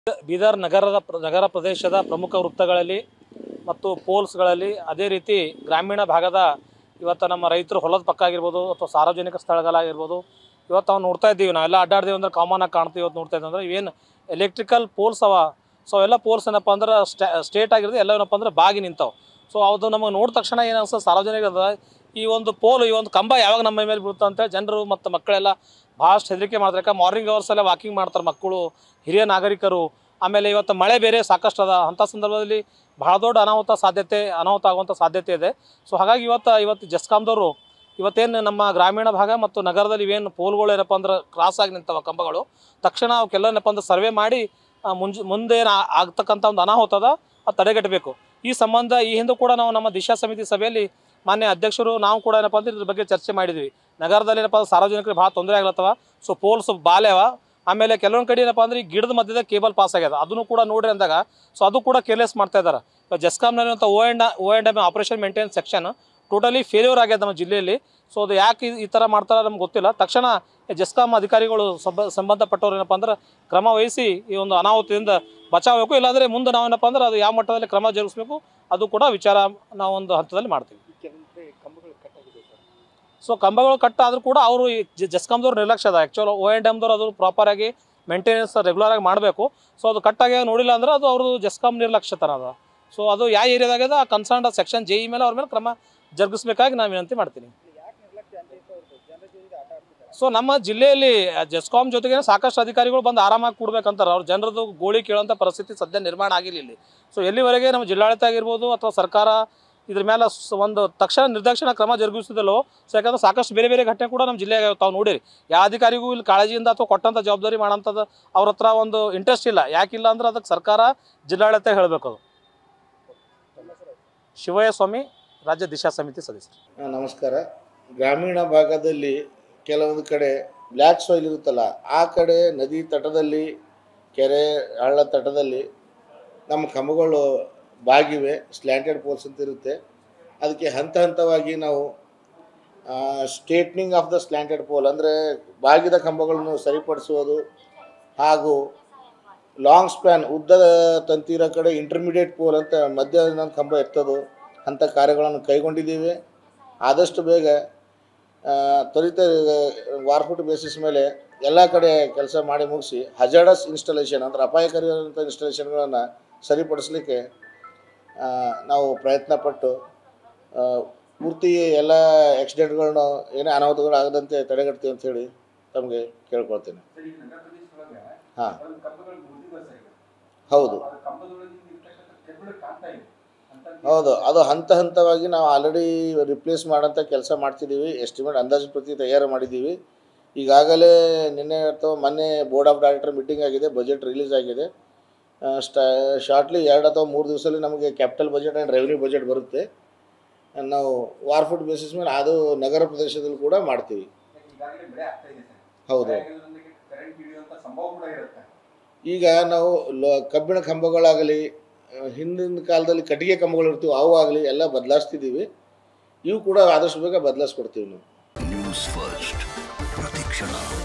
ಬೀದರ್ ನಗರದ ನಗರ ಪ್ರದೇಶದ ಪ್ರಮುಖ ವೃತ್ತಗಳಲ್ಲಿ ಮತ್ತು ಪೋಲ್ಸ್ಗಳಲ್ಲಿ ಅದೇ ರೀತಿ ಗ್ರಾಮೀಣ ಭಾಗದ ಇವತ್ತು ನಮ್ಮ ರೈತರು ಹೊಲದ ಪಕ್ಕ ಆಗಿರ್ಬೋದು ಅಥವಾ ಸಾರ್ವಜನಿಕ ಸ್ಥಳಗಳಾಗಿರ್ಬೋದು ಇವತ್ತು ನಾವು ನೋಡ್ತಾ ಇದ್ದೀವಿ ನಾವೆಲ್ಲ ಅಡ್ಡಾಡ್ತೀವಿ ಅಂದ್ರೆ ಕಾಮನ್ ಆಗಿ ಕಾಣ್ತೀವಿ ಇವತ್ತು ನೋಡ್ತಾ ಇದ್ದೀವಿ ಅಂದ್ರೆ ಏನು ಎಲೆಕ್ಟ್ರಿಕಲ್ ಪೋಲ್ಸ್ ಅವ ಸೊ ಅವೆಲ್ಲ ಪೋಲ್ಸ್ ಏನಪ್ಪ ಅಂದ್ರೆ ಸ್ಟೇಟ್ ಆಗಿರೋದು ಎಲ್ಲ ಏನಪ್ಪ ಅಂದ್ರೆ ಬಾಗಿ ನಿಂತಾವೆ ಸೊ ಅದು ನಮಗೆ ನೋಡಿದ ತಕ್ಷಣ ಏನು ಅನ್ಸುತ್ತೆ ಸಾರ್ವಜನಿಕರದ ಈ ಒಂದು ಪೋಲ್ ಈ ಒಂದು ಕಂಬ ಯಾವಾಗ ನಮ್ಮ ಮೇಲೆ ಬೀಳುತ್ತೆ ಅಂತೇಳಿ ಜನರು ಮತ್ತು ಮಕ್ಕಳೆಲ್ಲ ಭಾಳಷ್ಟು ಹೆದರಿಕೆ ಮಾಡ್ತಾರೆ ಯಾಕೆ ಮಾರ್ನಿಂಗ್ ಅವರ್ಸಲ್ಲೇ ವಾಕಿಂಗ್ ಮಾಡ್ತಾರೆ ಮಕ್ಕಳು ಹಿರಿಯ ನಾಗರಿಕರು ಆಮೇಲೆ ಇವತ್ತು ಮಳೆ ಬೇರೆ ಸಾಕಷ್ಟು ಅದ ಅಂಥ ಸಂದರ್ಭದಲ್ಲಿ ಬಹಳ ದೊಡ್ಡ ಅನಾಹುತ ಸಾಧ್ಯತೆ ಅನಾಹುತ ಆಗುವಂಥ ಸಾಧ್ಯತೆ ಇದೆ ಸೊ ಹಾಗಾಗಿ ಇವತ್ತು ಇವತ್ತು ಜಸ್ಕಾಮ್ದವರು ಇವತ್ತೇನು ನಮ್ಮ ಗ್ರಾಮೀಣ ಭಾಗ ಮತ್ತು ನಗರದಲ್ಲಿ ಇವೇನು ಪೋಲ್ಗಳು ಏನಪ್ಪ ಅಂದ್ರೆ ಕ್ರಾಸ್ ಆಗಿ ನಿಂತವ ಕಂಬಗಳು ತಕ್ಷಣ ಅವಕ್ಕೆಲ್ಲ ಏನಪ್ಪ ಅಂದ್ರೆ ಸರ್ವೆ ಮಾಡಿ ಆ, ಮುಂಜ್ ಮುಂದೆ ಏನು ಆ- ಆಗ್ತಕ್ಕಂಥ ಒಂದು ಅನಾಹುತ ಅದ ಅದು ತಡೆಗಟ್ಟಬೇಕು ಈ ಸಂಬಂಧ ಈ ಹಿಂದೆ ಕೂಡ ನಾವು ನಮ್ಮ ದಿಶಾ ಸಮಿತಿ ಸಭೆಯಲ್ಲಿ ಮಾನ್ಯ ಅಧ್ಯಕ್ಷರು ನಾವು ಕೂಡ ಏನಪ್ಪ ಅಂದ್ರೆ ಇದ್ರ ಬಗ್ಗೆ ಚರ್ಚೆ ಮಾಡಿದ್ವಿ ನಗರದಲ್ಲಿ ಏನಪ್ಪ ಅಂದ್ರೆ ಸಾರ್ವಜನಿಕರಿಗೆ ಭಾಳ ತೊಂದರೆ ಆಗ್ಲತ್ತವ ಸೊ ಪೋಲ್ಸ್ ಬಾಲ್ಯವ ಆಮೇಲೆ ಕೆಲವೊಂದು ಕಡೆ ಏನಪ್ಪ ಅಂದ್ರೆ ಈ ಗಿಡದ ಮಧ್ಯದ ಕೇಬಲ್ ಪಾಸ್ ಆಗ್ಯದ ಅದನ್ನು ಕೂಡ ನೋಡ್ರಿ ಅಂದಾಗ ಸೊ ಅದು ಕೂಡ ಕೇರ್ಲೆಸ್ ಮಾಡ್ತಾ ಇದ್ದಾರೆ ಜಸ್ಕಾಮ್ನಲ್ಲಿರುವಂಥ O and O and M operation maintenance section totally failure ಆಗ್ಯದ ನಮ್ಮ ಜಿಲ್ಲೆಯಲ್ಲಿ ಸೊ ಅದು ಯಾಕೆ ಈ- ಈ ಥರ ಮಾಡ್ತಾರೆ ನಮ್ಗೆ ಗೊತ್ತಿಲ್ಲ ತಕ್ಷಣ ಜಸ್ಕಾಮ್ ಅಧಿಕಾರಿಗಳು ಸಂಬ ಸಂಬಂಧಪಟ್ಟವ್ರು ಏನಪ್ಪ ಅಂದ್ರೆ ಕ್ರಮ ವಹಿಸಿ ಈ ಒಂದು ಅನಾಹುತದಿಂದ ಬಚಾವಬೇಕು ಇಲ್ಲಾಂದರೆ ಮುಂದೆ ನಾವೇನಪ್ಪ ಅಂದ್ರೆ ಅದು ಯಾವ ಮಟ್ಟದಲ್ಲಿ ಕ್ರಮ ಜರುಗಿಸ್ಬೇಕು ಅದು ಕೂಡ ವಿಚಾರ ನಾವು ಒಂದು ಹಂತದಲ್ಲಿ ಮಾಡ್ತೀವಿ ಕಂಬಗಳು ಕಟ್ಟಾಗಿದೆ ಸರ್ ಸೊ ಕಂಬಗಳು ಕಟ್ ಆದರೂ ಕೂಡ ಅವರು ಜಸ್ಕಾಮ್ದವ್ರು ನಿರ್ಲಕ್ಷ್ಯ ಅದ ಆ್ಯಕ್ಚುಲ್ ಓ ಎನ್ ಎಮ್ದವ್ರು ಅದು ಪ್ರಾಪರಾಗಿ ಮೇಂಟೆನೆನ್ಸ್ ರೆಗ್ಯುಲರ್ ಆಗಿ ಮಾಡಬೇಕು ಸೊ ಅದು ಕಟ್ಟಾಗಿ ನೋಡಿಲ್ಲ ಅಂದ್ರೆ ಅದು ಅವ್ರದ್ದು ಜಸ್ಕಾಮ್ ನಿರ್ಲಕ್ಷ್ಯತನ ಅದ ಸೊ ಅದು ಯಾವ ಏರಿಯಾದಾಗದ ಆ ಕನ್ಸರ್ನ್ ಸೆಕ್ಷನ್ ಜೆ ಇ ಮೇಲೆ ಅವ್ರ ಮೇಲೆ ಕ್ರಮ ಜರುಗಿಸ್ಬೇಕಾಗಿ ನಾನು ವಿನಂತಿ ಮಾಡ್ತೀನಿ ಯಾಕೆ ನಿರ್ಲಕ್ಷ್ಯ ಅಂತ ಇರ್ತವ್ರು ಜನರ ಜೊತೆಗೆ ಆಟ ಆಡ್ತಿದ್ದಾರೆ ಸೊ ನಮ್ಮ ಜಿಲ್ಲೆಯಲ್ಲಿ ಜೆಸ್ಕಾಮ್ ಜೊತೆಗೆ ಸಾಕಷ್ಟು ಅಧಿಕಾರಿಗಳು ಬಂದು ಆರಾಮಾಗಿ ಕೂಡ್ಬೇಕಂತಾರೆ ಅವ್ರ ಜನರದ್ದು ಗೋಳಿ ಕೇಳೋಂಥ ಪರಿಸ್ಥಿತಿ ಸದ್ಯ ನಿರ್ಮಾಣ ಆಗಿಲ್ಲ ಇಲ್ಲಿ ಸೊ ಎಲ್ಲಿವರೆಗೆ ನಮ್ಮ ಜಿಲ್ಲಾಡಳಿತ ಆಗಿರ್ಬೋದು ಅಥವಾ ಸರ್ಕಾರ ಇದ್ರ ಮೇಲೆ ಸ್- ಒಂದು ತಕ್ಷಣ ನಿರ್ದಾಕ್ಷಿಣ ಕ್ರಮ ಜರುಗಿಸುವುದಿಲ್ಲೋ ಸೊ ಯಾಕಂದ್ರೆ ಸಾಕಷ್ಟು ಬೇರೆ ಬೇರೆ ಘಟನೆ ಕೂಡ ನಮ್ಮ ಜಿಲ್ಲೆಗೆ ತಾವು ನೋಡಿರಿ ಯಾವ ಅಧಿಕಾರಿಗೂ ಇಲ್ಲಿ ಕಾಳಜಿಯಿಂದ ಅಥವಾ ಕೊಟ್ಟಂಥ ಜವಾಬ್ದಾರಿ ಮಾಡೋಂಥದ್ದು ಅವ್ರ ಹತ್ರ ಒಂದು ಇಂಟ್ರೆಸ್ಟ್ ಇಲ್ಲ ಯಾಕಿಲ್ಲ ಅಂದ್ರೆ ಅದಕ್ಕೆ ಸರ್ಕಾರ ಜಿಲ್ಲಾಡಳಿತ ಹೇಳಬೇಕು ಅದು ಶಿವಯ್ಯ ಸ್ವಾಮಿ ರಾಜ್ಯ ದಿಶಾ ಸಮಿತಿ ಸದಸ್ಯರು ಆ, ನಮಸ್ಕಾರ ಗ್ರಾಮೀಣ ಭಾಗದಲ್ಲಿ ಕೆಲವೊಂದು ಕಡೆ ಬ್ಲ್ಯಾಕ್ ಸಾಯಿಲ್ ಇರುತ್ತಲ್ಲ ಆ ಕಡೆ ನದಿ ತಟದಲ್ಲಿ ಕೆರೆ ಹಳ್ಳ ತಟದಲ್ಲಿ ನಮ್ಮ ಕಂಬಗಳು ಬಾಗಿವೆ ಸ್ಲ್ಯಾಂಟೆಡ್ ಪೋಲ್ಸ್ ಅಂತ ಇರುತ್ತೆ ಅದಕ್ಕೆ ಹಂತ ಹಂತವಾಗಿ ನಾವು straightening of the slanted pole ಅಂದರೆ ಬಾಗಿದ ಕಂಬಗಳನ್ನು ಸರಿಪಡಿಸುವುದು ಹಾಗೂ ಲಾಂಗ್ ಸ್ಪ್ಯಾನ್ ಉದ್ದದ ತಂತಿರೋ ಕಡೆ ಇಂಟರ್ಮೀಡಿಯೇಟ್ ಪೋಲ್ ಅಂತ ಮಧ್ಯ ಕಂಬ ಎತ್ತೋದು ಅಂಥ ಕಾರ್ಯಗಳನ್ನು ಕೈಗೊಂಡಿದ್ದೀವಿ ಆದಷ್ಟು ಬೇಗ ಆ, ತ್ವರಿತ ವಾರ್ಫುಟ್ ಬೇಸಿಸ್ ಮೇಲೆ ಎಲ್ಲ ಕಡೆ ಕೆಲಸ ಮಾಡಿ ಮುಗಿಸಿ ಹಜಾರ್ಡಸ್ ಇನ್ಸ್ಟಾಲೇಷನ್ ಅಂದರೆ ಅಪಾಯಕಾರಿಯಾದಂಥ ಇನ್ಸ್ಟಾಲೇಷನ್ಗಳನ್ನು ಸರಿಪಡಿಸಲಿಕ್ಕೆ ಆ, ನಾವು ಪ್ರಯತ್ನ ಪಟ್ಟು ಆ, ಪೂರ್ತಿ ಎಲ್ಲ ಆಕ್ಸಿಡೆಂಟ್ಗಳನ್ನ ಏನೇ ಅನಾಹುತಗಳು ಆಗದಂತೆ ತಡೆಗಟ್ತೀವಿ ಅಂತ ಹೇಳಿ ತಮಗೆ ಕೇಳ್ಕೊಳ್ತೇನೆ ಹಾಂ ಹೌದು ಹೌದು ಅದು ಹಂತ ಹಂತವಾಗಿ ನಾವು ಆಲ್ರೆಡಿ ರಿಪ್ಲೇಸ್ ಮಾಡೋಂಥ ಕೆಲಸ ಮಾಡ್ತಿದ್ದೀವಿ ಎಸ್ಟಿಮೇಟ್ ಅಂದಾಜು ಪ್ರತಿ ತಯಾರು ಮಾಡಿದ್ದೀವಿ ಈಗಾಗಲೇ ನಿನ್ನೆ ಅಥವಾ ಮೊನ್ನೆ ಬೋರ್ಡ್ ಆಫ್ ಡೈರೆಕ್ಟರ್ ಮೀಟಿಂಗ್ ಆಗಿದೆ ಬಜೆಟ್ ರಿಲೀಸ್ ಆಗಿದೆ ಸ್ಟಾ ಶಾರ್ಟ್ಲಿ ಎರಡು ಅಥವಾ ಮೂರು ದಿವಸದಲ್ಲಿ ನಮಗೆ capital budget and revenue budget ಬರುತ್ತೆ ನಾವು ವಾರ್ ಫುಡ್ ಬೇಸಿಸ್ ಮೇಲೆ ಅದು ನಗರ ಪ್ರದೇಶದಲ್ಲಿ ಕೂಡ ಮಾಡ್ತೀವಿ ಈಗಾಗಲೇ ಬೆಳೆ ಆಗ್ತಾ ಇದೆ ಸರ್ ಹೌದು ಕರೆಂಟ್ ಹಿಡಿಯುವಂತ ಸಂಭವ ಕೂಡ ಇರುತ್ತೆ ಈಗ ನಾವು ಲ- ಕಬ್ಬಿಣ ಕಂಬಗಳಾಗಲಿ ಆ, ಹಿಂದಿನ ಕಾಲದಲ್ಲಿ ಕಟ್ಟಿಗೆ ಕಂಬಗಳು ಇರ್ತೀವಿ ಅವು ಆಗಲಿ ಎಲ್ಲ ಬದಲಾಯಿಸ್ತಿದ್ದೀವಿ ಇವು ಕೂಡ ಆದಷ್ಟು ಬೇಗ ಬದಲಾಯಿಸ್ಕೊಡ್ತೀವಿ ನಾವು ನ್ಯೂಸ್ ಫಸ್ಟ್ ಪ್ರತಿಕ್ಷಣ